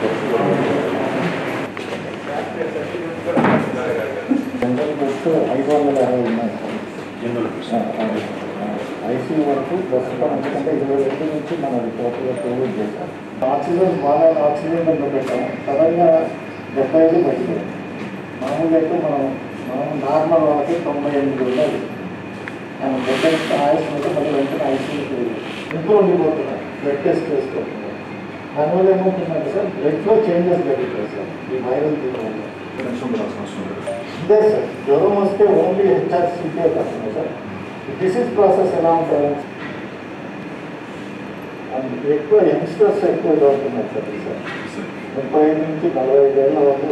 general beds ఐదు వందల అరవై ఉన్నాయి సార్ ఐసీయూ వరకు ప్రస్తుతం ఎందుకంటే ఇరవై రెండు నుంచి మనం టోటల్గా కోవిడ్ చేశాం ఆక్సిజన్ బాగా ఆక్సిజన్ దాంట్లో పెట్టాము సడన్గా డెబ్బై ఐదు బయటకు మామూలుగా అయితే మనం మనం నార్మల్ వాళ్ళకి తొంభై ఎనిమిది ఉన్నది మనం డెబ్బై నుంచి ఆయుష్ ఉంటే మళ్ళీ వెంటనే ఐసీయూకి ఇంట్లో ఉండిపోతున్నాం బ్లడ్ టెస్ట్ చేసుకుంటున్నాం దానివల్ల ఏమవుతుందంటే సార్ బ్లడ్లో చేంజెస్ జరుగుతాయి సార్ ఈ వైరల్ దీనివల్ల ఇదే సార్ జ్వరం వస్తే ఓన్లీ హెచ్ఆర్సీపీ కాకుండా సార్ డిసీజ్ ప్రాసెస్ ఎలా ఉంటుంది అండ్ ఎక్కువ యంగ్స్టర్స్ ఎక్కువ చదువుతున్నారు సార్ ఈ సార్ ముప్పై ఐదు నుంచి నలభై ఐదు ఏళ్ళ వరకు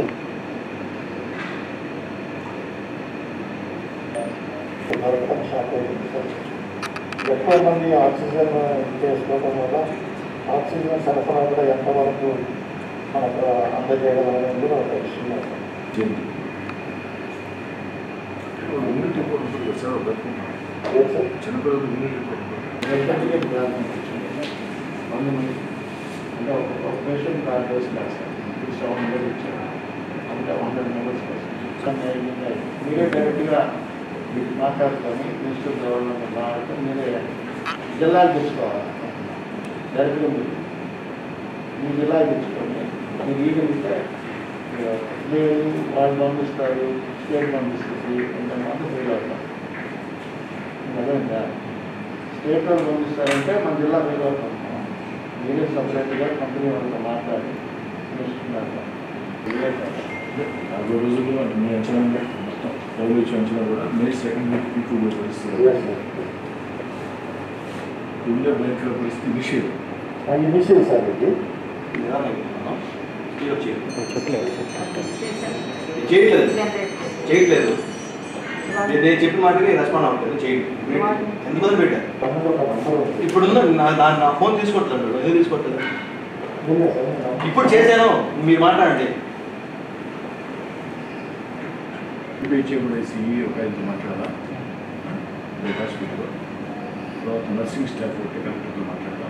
దొరకడం షాక్ అవుతుంది సార్ ఎక్కువ మంది ఆక్సిజన్ చేసుకోవడం వల్ల ఆక్సిజన్ సరఫరా కూడా ఎంతవరకు మనకు అందజేయగలమని కూడా ఒక విషయం సార్ ఇమ్యూనిటీ కూడా ఉంటుంది కదా సార్ బతుకుంటాం లేదు సార్ చిన్నపిల్లలు ఇమ్యూనిటీ కూడా ఉంటుంది సర్టిఫికేట్ ప్రారంభించింది వంద మంది అంటే ఒక ఒక పేషెంట్ కార్డు వేసినారు సార్ ఇప్పుడు సెవెన్ హండ్రెడ్ ఇచ్చారు అంటే హండ్రెడ్ మెంబర్స్ మీరే డైరెక్ట్గా మీకు మాట్లాడుకొని మినిస్టర్ గవర్నమెంట్ మాట్లాడుతూ మీరే జిల్లాలు తెచ్చుకోవాలి డైరెక్ట్గా మీరు మీ జిల్లా తెచ్చుకొని మీరు ఈగలిస్తే లేదు వాళ్ళు పంపిస్తారు స్టేట్ పంపిస్తుంది కొంతమంది ఫెయిల్ అవుతారు అదేంటా స్టేట్ వాళ్ళు పంపిస్తారంటే మన జిల్లా ఫెయిల్ అవుతాం మీరే సపరేట్గా కంపెనీ వాళ్ళతో మాట్లాడి చూసుకున్నారు యాభై రోజుల్లో మీ అంచనా మొత్తం డబ్ల్యూహెచ్ అంచనా కూడా మే సెకండ్ వీక్ పీక్ కూడా పరిస్థితి ఇండియా భయంకర పరిస్థితి విషయం ఇనిషియల్ సార్ ఇది చేయట్లేదు చేయట్లేదు నేను నేను చెప్పిన మాటకి రెస్పాండ్ అవ్వట్లేదు చేయండి ఎంతమంది పెట్టారు పన్నెండు ఒక నంబర్ ఉంది ఇప్పుడు ఉన్న నా నా- నా ఫోన్ తీసుకోవట్లేదు ఎందుకు తీసుకోవట్లేదు ఉందా సార్ నేను- ఇప్పుడు చేశాను మీరు మాట్లాడండి పిహెచ్ఎంలో సిఈ ఒక ఐదు మాట్లాడాలా రేపు హాస్పిటల్లో తర్వాత నర్సింగ్ స్టాఫ్ ఒకటి కలెక్టర్తో మాట్లాడాలి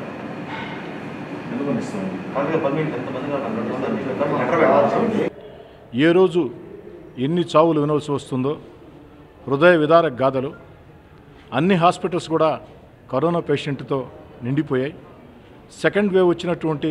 ఎంతమంది ఇస్తామండి కరెక్ట్గా పర్మిట్ ఎంతమంది కావాలి లెటర్ పెట్టాలి ఏ రోజు ఎన్ని చావులు వినవలసి వస్తుందో హృదయ విదారక గాథలు అన్ని హాస్పిటల్స్ కూడా కరోనా పేషెంట్తో నిండిపోయాయి సెకండ్ వేవ్ వచ్చినటువంటి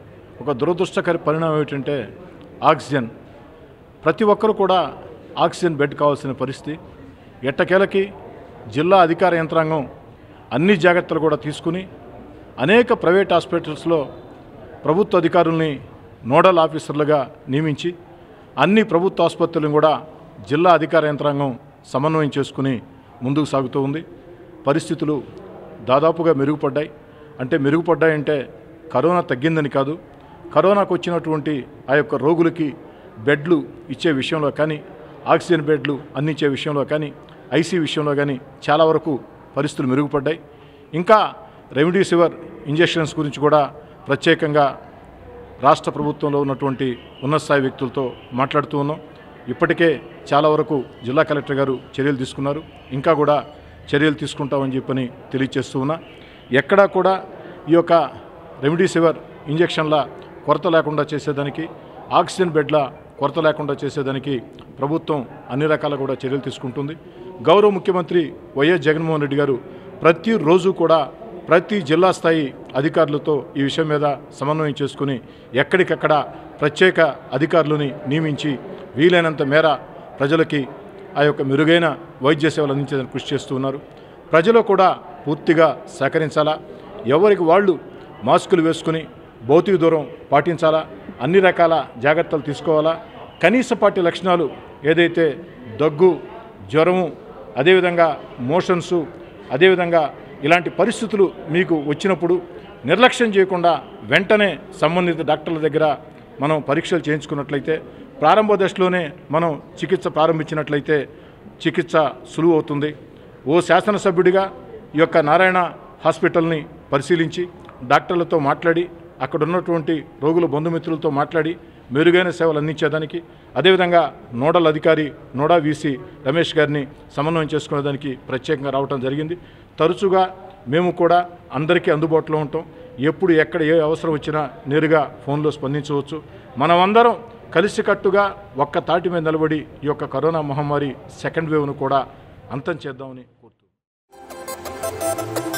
ఒక దురదృష్టకర పరిణామం ఏమిటంటే ఆక్సిజన్ ప్రతి ఒక్కరు కూడా ఆక్సిజన్ బెడ్ కావాల్సిన పరిస్థితి ఎట్టకేలకి జిల్లా అధికార యంత్రాంగం అన్ని జాగ్రత్తలు కూడా తీసుకుని అనేక ప్రైవేట్ హాస్పిటల్స్లో ప్రభుత్వ అధికారుల్ని నోడల్ ఆఫీసర్లుగా నియమించి అన్ని ప్రభుత్వ ఆసుపత్రులను కూడా జిల్లా అధికార యంత్రాంగం సమన్వయం చేసుకుని ముందుకు సాగుతూ ఉంది పరిస్థితులు దాదాపుగా మెరుగుపడ్డాయి అంటే మెరుగుపడ్డాయంటే కరోనా తగ్గిందని కాదు కరోనాకు వచ్చినటువంటి ఆ యొక్క రోగులకి బెడ్లు ఇచ్చే విషయంలో కానీ ఆక్సిజన్ బెడ్లు అందించే విషయంలో కానీ ఐసీ విషయంలో కానీ చాలా వరకు పరిస్థితులు మెరుగుపడ్డాయి ఇంకా రెమిడీసివర్ ఇంజెక్షన్స్ గురించి కూడా ప్రత్యేకంగా రాష్ట్ర ప్రభుత్వంలో ఉన్నటువంటి ఉన్నత స్థాయి వ్యక్తులతో మాట్లాడుతూ ఉన్నాం ఇప్పటికే చాలా వరకు జిల్లా కలెక్టర్ గారు చర్యలు తీసుకున్నారు ఇంకా కూడా చర్యలు తీసుకుంటామని చెప్పని తెలియజేస్తూ ఉన్నా ఎక్కడా కూడా ఈ యొక్క రెమిడీసివర్ ఇంజెక్షన్ల కొరత లేకుండా చేసేదానికి ఆక్సిజన్ బెడ్ల కొరత లేకుండా చేసేదానికి ప్రభుత్వం అన్ని రకాల కూడా చర్యలు తీసుకుంటుంది గౌరవ ముఖ్యమంత్రి వైఎస్ జగన్మోహన్ రెడ్డి గారు ప్రతిరోజు కూడా ప్రతి జిల్లా స్థాయి అధికారులతో ఈ విషయం మీద సమన్వయం చేసుకుని ఎక్కడికక్కడ ప్రత్యేక అధికారులని నియమించి వీలైనంత మేర ప్రజలకి ఆ యొక్క మెరుగైన వైద్య సేవలు అందించేందుకు కృషి చేస్తూ ఉన్నారు ప్రజలు కూడా పూర్తిగా సహకరించాలా ఎవరికి వాళ్ళు మాస్కులు వేసుకుని భౌతిక దూరం పాటించాలా అన్ని రకాల జాగ్రత్తలు తీసుకోవాలా కనీసపాటి లక్షణాలు ఏదైతే దగ్గు జ్వరము అదేవిధంగా మోషన్సు అదేవిధంగా ఇలాంటి పరిస్థితులు మీకు వచ్చినప్పుడు నిర్లక్ష్యం చేయకుండా వెంటనే సంబంధిత డాక్టర్ల దగ్గర మనం పరీక్షలు చేయించుకున్నట్లయితే ప్రారంభ దశలోనే మనం చికిత్స ప్రారంభించినట్లయితే చికిత్స సులువు అవుతుంది ఓ శాసనసభ్యుడిగా ఈ యొక్క నారాయణ హాస్పిటల్ని పరిశీలించి డాక్టర్లతో మాట్లాడి అక్కడ ఉన్నటువంటి రోగుల బంధుమిత్రులతో మాట్లాడి మెరుగైన సేవలు అందించేదానికి అదేవిధంగా నోడల్ అధికారి నోడా వీసీ రమేష్ గారిని సమన్వయం చేసుకునేదానికి ప్రత్యేకంగా రావటం జరిగింది తరచుగా మేము కూడా అందరికీ అందుబాటులో ఉంటాం ఎప్పుడు ఎక్కడ ఏ అవసరం వచ్చినా నేరుగా ఫోన్లో స్పందించవచ్చు మనమందరం కలిసికట్టుగా ఒక్క తాటి మీద నిలబడి ఈ యొక్క కరోనా మహమ్మారి సెకండ్ వేవ్ను కూడా అంతం చేద్దామని కోరుతున్నాను